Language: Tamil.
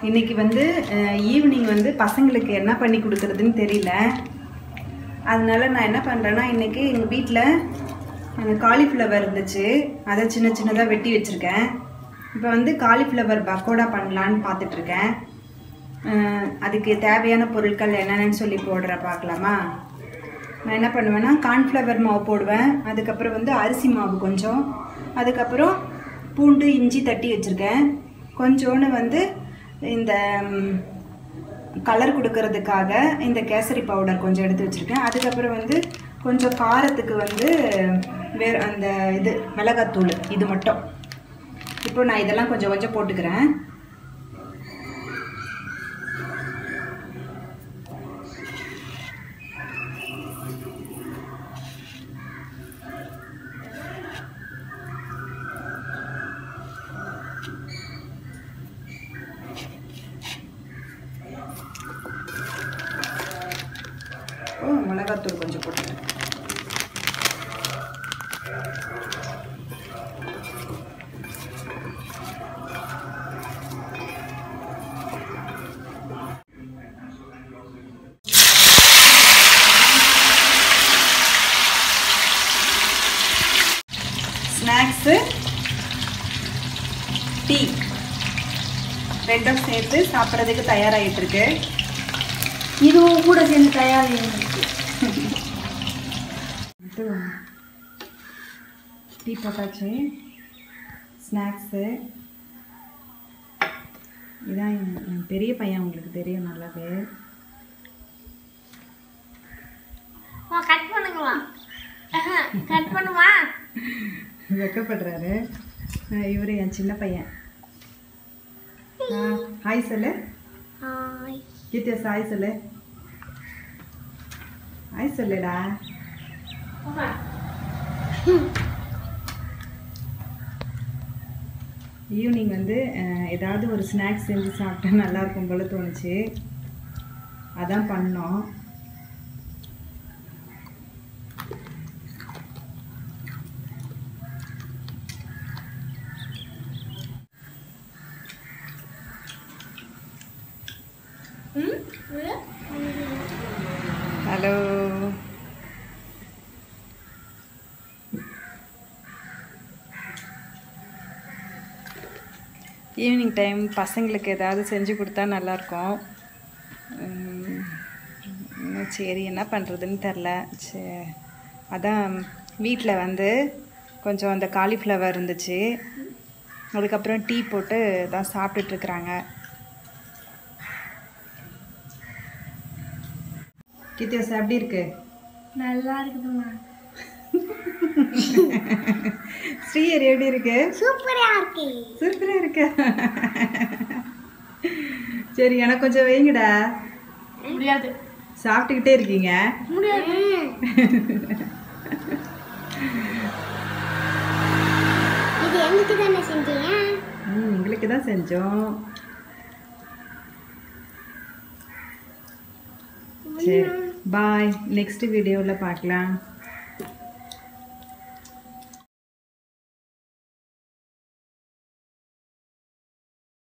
இன்னைக்கு வந்து ஈவினிங் வந்து பசங்களுக்கு என்ன பண்ணி கொடுக்குறதுன்னு தெரியல அதனால நான் என்ன பண்ணுறேன்னா இன்னைக்கு எங்கள் வீட்டில் காலிஃப்ளவர் இருந்துச்சு அதை சின்ன சின்னதாக வெட்டி வச்சுருக்கேன் இப்போ வந்து காலிஃப்ளவர் பக்கோடா பண்ணலான்னு பார்த்துட்ருக்கேன் அதுக்கு தேவையான பொருட்கள் என்னென்னு சொல்லி போடுற பார்க்கலாமா நான் என்ன பண்ணுவேன்னா கார்ன்ஃப்ளவர் மாவு போடுவேன் அதுக்கப்புறம் வந்து அரிசி மாவு கொஞ்சம் அதுக்கப்புறம் பூண்டு இஞ்சி தட்டி வச்சுருக்கேன் கொஞ்சோண்டு வந்து இந்த கலர் கொடுக்கறதுக்காக இந்த கேசரி பவுடர் கொஞ்சம் எடுத்து வச்சுருக்கேன் அதுக்கப்புறம் வந்து கொஞ்சம் காரத்துக்கு வந்து வேறு அந்த இது மிளகாத்தூள் இது மட்டும் இப்போ நான் இதெல்லாம் கொஞ்சம் கொஞ்சம் போட்டுக்கிறேன் ஓ மிளகாத்தூள் கொஞ்சம் போட்டுக்கிறேன் ஸ்நாக்ஸு டீ ரெண்டும் சேர்த்து சாப்பிட்றதுக்கு தயாராகிட்டு இருக்கு இதுவும் கூட சேர்ந்து தயாரி இது டீ போட்டாச்சு ஸ்நாக்ஸு இதான் என் என் பெரிய பையன் உங்களுக்கு தெரியும் நல்லாவே கட் பண்ணுங்களா கட் பண்ணுமா வெக்கப்படுறாரு இவர் என் சின்ன பையன் ஹாய் சொல்லு கீர்த்தியாஸ் ஹாய் சொல்லு ஹாய் சொல்லுடா ஈவினிங் வந்து அஹ், ஏதாவது ஒரு ஸ்நாக்ஸ் செஞ்சு சாப்பிட்டா நல்லா இருக்கும் போல தோணுச்சு அதான் பண்ணோம் ஹலோ ஈவினிங் டைம் பசங்களுக்கு ஏதாவது செஞ்சு கொடுத்தா நல்லாயிருக்கும் உம், உம், சரி என்ன பண்ணுறதுன்னு தெரில சே அதான் வீட்டில் வந்து கொஞ்சம் அந்த காலிஃப்ளவர் இருந்துச்சு அதுக்கப்புறம் டீ போட்டு தான் சாப்பிட்டுட்ருக்குறாங்க கித்தியாஸ் எப்படி இருக்கு நல்லா இருக்குதுமா ஸ்ரீஹரி எப்படி இருக்கு சூப்பரா இருக்கு சூப்பரா இருக்கு சரி எனக்கு கொஞ்சம் வைங்கடா முடியாது சாப்பிட்டுக்கிட்டே இருக்கீங்க முடியாது இது எங்களுக்கு தானே செஞ்சீங்க ம் உங்களுக்கு தான் செஞ்சோம் சரி பாய் நெக்ஸ்ட் வீடியோவில் பார்க்கலாம்